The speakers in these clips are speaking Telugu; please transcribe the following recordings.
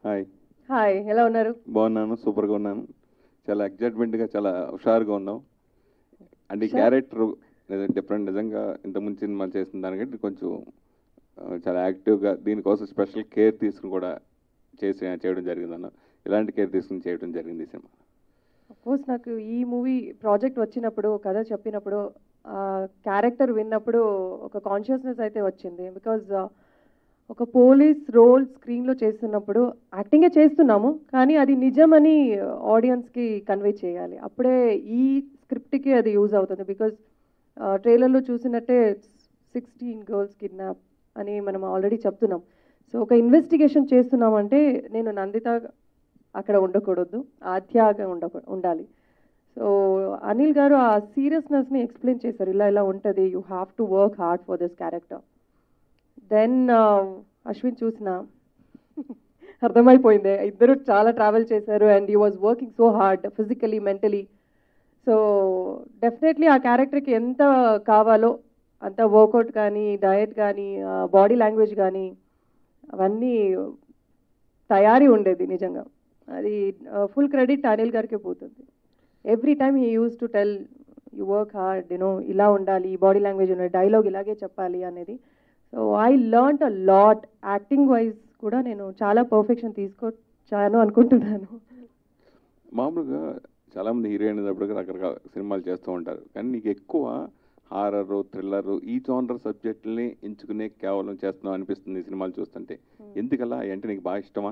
హాయ్ హాయ్ ఎలా ఉన్నారు బాగున్నాను సూపర్గా ఉన్నాను చాలా ఎగ్జైట్మెంట్గా చాలా హుషారుగా ఉన్నాం అండ్ ఈ Sure. క్యారెక్టర్ డిఫరెంట్ నిజంగా ఇంతకుముందు సినిమాలు చేసిన దానికంటే కొంచెం ఆ, చాలా యాక్టివ్గా దీనికోసం స్పెషల్ కేర్ తీసుకుని కూడా చేసి చేయడం జరిగిందన్న ఇలాంటి కేర్ తీసుకుని చేయడం జరిగింది ఈ సినిమా కోర్స్ నాకు ఈ మూవీ ప్రాజెక్ట్ వచ్చినప్పుడు కథ చెప్పినప్పుడు క్యారెక్టర్ విన్నప్పుడు ఒక కాన్షియస్నెస్ అయితే వచ్చింది బికాజ్ ఒక పోలీస్ రోల్ స్క్రీన్లో చేస్తున్నప్పుడు యాక్టింగే చేస్తున్నాము కానీ అది నిజమని ఆడియన్స్కి కన్వే చేయాలి అప్పుడే ఈ స్క్రిప్ట్కి అది యూజ్ అవుతుంది బికాజ్ ట్రైలర్లో చూసినట్టే సిక్స్టీన్ గర్ల్స్ కిడ్నాప్ అని మనం ఆల్రెడీ చెప్తున్నాం సో ఒక ఇన్వెస్టిగేషన్ చేస్తున్నామంటే నేను నందిత అక్కడ ఉండకూడదు ఆధ్యాగా ఉండ ఉండాలి సో అనిల్ గారు ఆ సీరియస్నెస్ని ఎక్స్ప్లెయిన్ చేశారు ఇలా ఇలా ఉంటుంది you have to work hard for this character then Ashwin చూసిన అర్థమైపోయింది ఇద్దరు చాలా ట్రావెల్ చేశారు and you was working so hard physically mentally so definitely ఆ క్యారెక్టర్కి ఎంత కావాలో అంత వర్కౌట్ కానీ డయట్ కానీ బాడీ లాంగ్వేజ్ కానీ అవన్నీ తయారీ ఉండేది నిజంగా అది ఫుల్ క్రెడిట్ అనిల్ గారికే పోతుంది every time he uses to tell you work hard you know ఇలా ఉండాలి బాడీ లాంగ్వేజ్ ఉండాలి డైలాగ్ ఇలాగే చెప్పాలి అనేది so I learn a lot acting wise కూడా నేను చాలా పర్ఫెక్షన్ తీసుకొచ్చాను అనుకుంటున్నాను మామూలుగా చాలామంది హీరోయిన్ అయినప్పుడు రకరకాల సినిమాలు చేస్తూ ఉంటారు కానీ నీకు ఎక్కువ హారర్ థ్రిల్లర్ ఈ జోనర్ సబ్జెక్టుల్ని ఎంచుకునే కేవలం చేస్తున్నావు అనిపిస్తుంది ఈ సినిమాలు చూస్తుంటే ఎందుకలా అంటే నీకు బాగా ఇష్టమా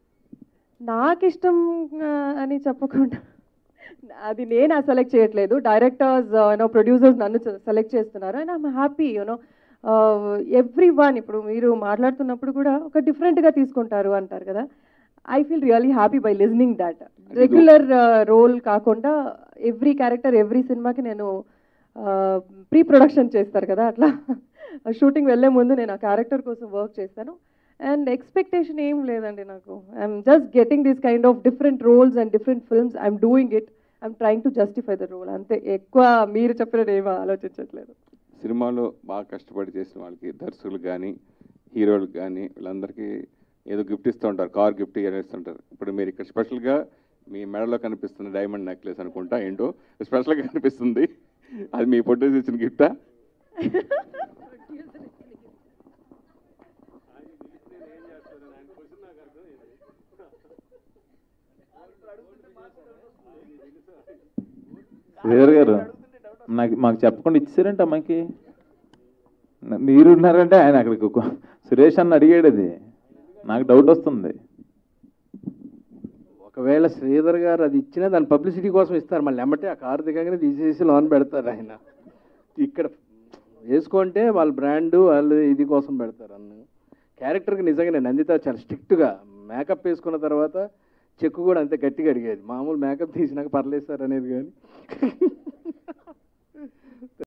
నాకు ఇష్టం ఆ, అని చెప్పకుండా అది నేను సెలెక్ట్ చేయట్లేదు డైరెక్టర్స్ యూనో ప్రొడ్యూసర్స్ నన్ను సెలెక్ట్ చేస్తున్నారు and I'm happy you know everyone ఇప్పుడు మీరు మాట్లాడుతున్నప్పుడు కూడా ఒక డిఫరెంట్గా తీసుకుంటారు అంటారు కదా I feel really happy by listening that regular role కాకుండా ఎవ్రీ క్యారెక్టర్ ఎవ్రీ సినిమాకి నేను ప్రీ ప్రొడక్షన్ చేస్తారు కదా అట్లా షూటింగ్ వెళ్ళే ముందు నేను ఆ క్యారెక్టర్ కోసం వర్క్ చేస్తాను అండ్ ఎక్స్పెక్టేషన్ ఏం లేదండి నాకు I'm just getting this kind of different roles and different films I'm doing it I'm trying to justify the role అంతే ఎక్కువ మీరు చెప్పినట్టు ఏమీ ఆలోచించట్లేదు సినిమాలో బాగా కష్టపడి చేసిన వాళ్ళకి దర్శకులకు కానీ హీరోలకు కానీ వీళ్ళందరికీ ఏదో గిఫ్ట్ ఇస్తూ ఉంటారు కార్ గిఫ్ట్ ఇస్తుంటారు ఇప్పుడు మీరు ఇక్కడ స్పెషల్గా మీ మెడలో కనిపిస్తున్న డైమండ్ నెక్లెస్ అనుకుంటా ఏంటో స్పెషల్గా కనిపిస్తుంది అది మీ ప్రొడ్యూస్ ఇచ్చిన గిఫ్టా శ్రీధర్ గారు నాకు మాకు చెప్పకుండా ఇచ్చారంట అమ్మాయికి న- మీరు ఉన్నారంటే ఆయన అక్కడికి ఒక- సురేష్ అన్న అడిగాడు అది నాకు డౌట్ వస్తుంది ఒకవేళ శ్రీధర్ గారు అది ఇచ్చినా దాని పబ్లిసిటీ కోసం ఇస్తారు మళ్ళీ ఎమ్మటే ఆ కారు దిగగానే తీసేసి లోన్ పెడతారు ఆయన ఇక్కడ వేసుకుంటే వాళ్ళ బ్రాండ్ వాళ్ళు ఇది కోసం పెడతారు అన్న క్యారెక్టర్కి నిజంగా నేను నందిత చాలా స్ట్రిక్ట్గా మేకప్ వేసుకున్న తర్వాత చెక్కు కూడా అంతే గట్టిగా అడిగేది మామూలు మేకప్ తీసినాక పర్లేదు సార్ అనేది కానీ